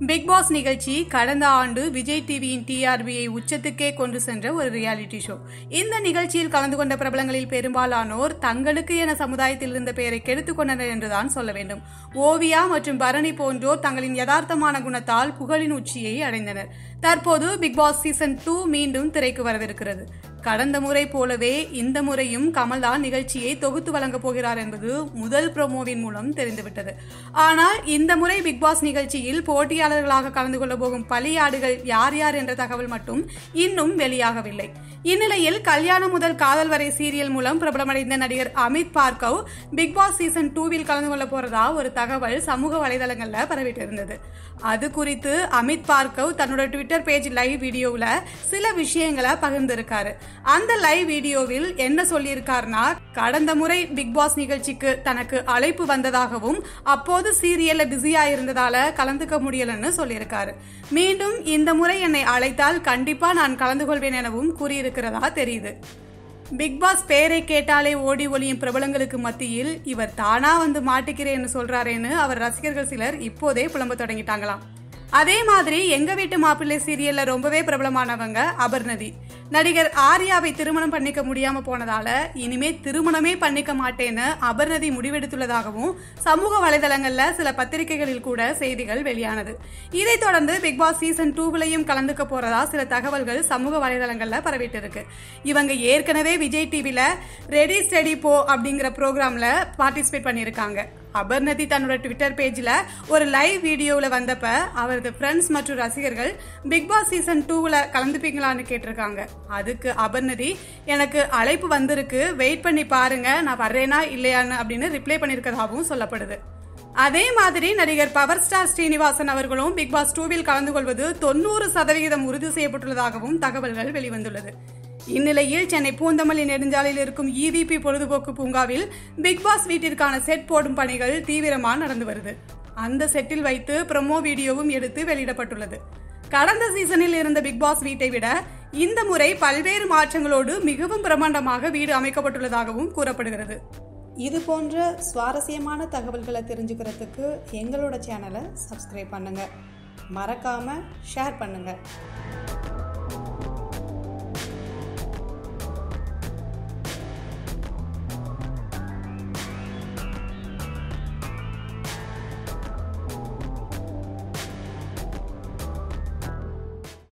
big pass நிகழ்ச்சி கடந்த ஆண்டு விஜய் டிவியின் டிஆர்பியை உச்சத்துக்கே கொண்டு சென்ற ஒரு ரியாலிட்டி ஷோ இந்த நிகழ்ச்சியில் கலந்து கொண்ட பிரபலங்களில் பெரும்பாலானோர் தங்களுக்கு என சமுதாயத்தில் இருந்த பெயரை கெடுத்துக் கொண்டனர் என்றுதான் சொல்ல வேண்டும் ஓவியா மற்றும் பரணி போன்றோர் தங்களின் யதார்த்தமான குணத்தால் புகழின் உச்சியை அடைந்தனர் தற்போது பிக் பாஸ் சீசன் டூ மீண்டும் திரைக்கு வரவிருக்கிறது கடந்த முறை போலவே இந்த முறையும் கமல்தான் நிகழ்ச்சியை தொகுத்து வழங்கப் போகிறார் என்பது முதல் ப்ரோமோவின் மூலம் தெரிந்துவிட்டது ஆனால் இந்த முறை பிக் பாஸ் நிகழ்ச்சியில் போட்டியாளர்களாக கலந்து கொள்ள போகும் பலியாடுகள் யார் யார் என்ற தகவல் மட்டும் இன்னும் வெளியாகவில்லை இந்நிலையில் கல்யாணம் முதல் காதல் வரை சீரியல் மூலம் பிரபலமடைந்த நடிகர் Amit Bhargav Bigg Boss season டூவில் கலந்து கொள்ள போறதா ஒரு தகவல் சமூக வலைதளங்கள்ல பரவிட்டு இருந்தது அது குறித்து அமித் பார்கவ் தன்னோட ட்விட்டர் பேஜ் லைவ் வீடியோவில் சில விஷயங்களை பகிர்ந்திருக்காரு அந்த லைவ் வீடியோவில் என்ன சொல்லியிருக்காருன்னா கடந்த முறை பிக் பாஸ் நிகழ்ச்சிக்கு தனக்கு அழைப்பு வந்ததாகவும் அப்போது சீரியல்ல பிஸியா இருந்ததால கலந்துக்க முடியலன்னு சொல்லியிருக்காரு மீண்டும் இந்த முறை என்னை அழைத்தால் கண்டிப்பா நான் கலந்து கொள்வேன் எனவும் கூறியிருக்கிறதா தெரியுது பிக் பாஸ் பேரை கேட்டாலே ஓடி ஒளியும் பிரபலங்களுக்கு மத்தியில் இவர் தானா வந்து மாட்டிக்கிறேன்னு சொல்றாரேன்னு அவர் ரசிகர்கள் சிலர் இப்போதே புலம்ப தொடங்கிட்டாங்களாம் அதே மாதிரி எங்க வீட்டு மாப்பிள்ளை சீரியல்ல ரொம்பவே பிரபலமானவங்க அபர்ணதி நடிகர் ஆர்யாவை திருமணம் பண்ணிக்க முடியாம போனதால இனிமே திருமணமே பண்ணிக்க மாட்டேன்னு அபர்ணதி முடிவெடுத்துள்ளதாகவும் சமூக வலைதளங்கள்ல சில பத்திரிகைகளில் கூட செய்திகள் வெளியானது இதைத் தொடர்ந்து பிக் பாஸ் சீசன் டூவிலையும் கலந்துக்க போறதா சில தகவல்கள் சமூக வலைதளங்கள்ல பரவிட்டு இருக்கு இவங்க ஏற்கனவே விஜய் டிவில ரெடி ஸ்டடி போ அப்படிங்கிற ப்ரோக்ராம்ல பார்ட்டிசிபேட் பண்ணியிருக்காங்க அபர்ணதி தன்னோட ட்விட்டர் பேஜ்ல ஒரு லைவ் வீடியோவில் வந்தப்ப அவரது ஃப்ரெண்ட்ஸ் மற்றும் ரசிகர்கள் பிக் பாஸ் சீசன் டூவில் கலந்துப்பீங்களான்னு கேட்டிருக்காங்க அதுக்கு அபர்ணதி எனக்கு அழைப்பு வந்திருக்கு வெயிட் பண்ணி பாருங்க நான் வர்றேனா இல்லையான்னு அப்படின்னு ரிப்ளை பண்ணியிருக்கதாகவும் சொல்லப்படுது அதே மாதிரி நடிகர் பவர் ஸ்டார் ஸ்ரீனிவாசன் அவர்களும் பிக் பாஸ் டூவில் கலந்து கொள்வது தொண்ணூறு சதவிகிதம் உறுதி செய்யப்பட்டுள்ளதாகவும் தகவல்கள் வெளிவந்துள்ளது இந்நிலையில் சென்னை பூந்தமல்லி நெடுஞ்சாலையில் இருக்கும் இவிபி பொழுதுபோக்கு பூங்காவில் பிக் பாஸ் வீட்டிற்கான செட் போடும் பணிகள் தீவிரமா நடந்து வருது அந்த செட்டில் வைத்து ப்ரொமோ வீடியோவும் எடுத்து வெளியிடப்பட்டுள்ளது கடந்த சீசனில் இருந்த பிக் பாஸ் வீட்டை விட இந்த முறை பல்வேறு மாற்றங்களோடு மிகவும் பிரம்மாண்டமாக வீடு அமைக்கப்பட்டுள்ளதாகவும் கூறப்படுகிறது இது போன்ற சுவாரஸ்யமான தகவல்களை தெரிஞ்சுக்கிறதுக்கு எங்களோட சேனலை சப்ஸ்கிரைப் பண்ணுங்க மறக்காம ஷேர் பண்ணுங்க